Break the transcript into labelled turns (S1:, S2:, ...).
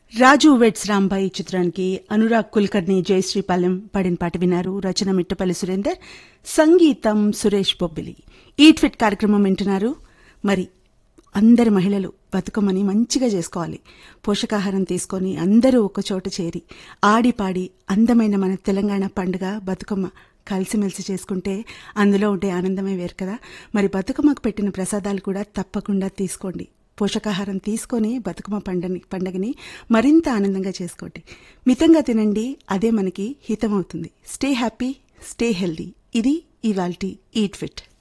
S1: రాజు vets Rambai చిత్రానికి అనురాగ్ కుల్కర్ని జయశ్రీపాలెం పాడిన పాట విన్నారు రచన మిట్టపల్లి సురేందర్ సంగీతం సురేష్ బొబ్బిలి ఈట్ ఫిట్ కార్యక్రమం వింటున్నారు మరి అందరి మహిళలు బతుకమ్మని మంచిగా చేసుకోవాలి పోషకాహారం తీసుకొని అందరూ ఒక చోట చేరి ఆడి పాడి అందమైన మన తెలంగాణ పండుగ బతుకమ్మ కలిసిమెలిసి చేసుకుంటే అందులో ఉండే ఆనందమే వేరు కదా మరి బతుకమ్మకు పెట్టిన ప్రసాదాలు కూడా తప్పకుండా తీసుకోండి పోషకాహారం తీసుకొని బతుకమ్మ పండని పండగని మరింత ఆనందంగా చేసుకోండి మితంగా తినండి అదే మనకి హితమవుతుంది స్టే హ్యాపీ స్టే హెల్దీ ఇది ఇవాల్టి ఈట్ ఫిట్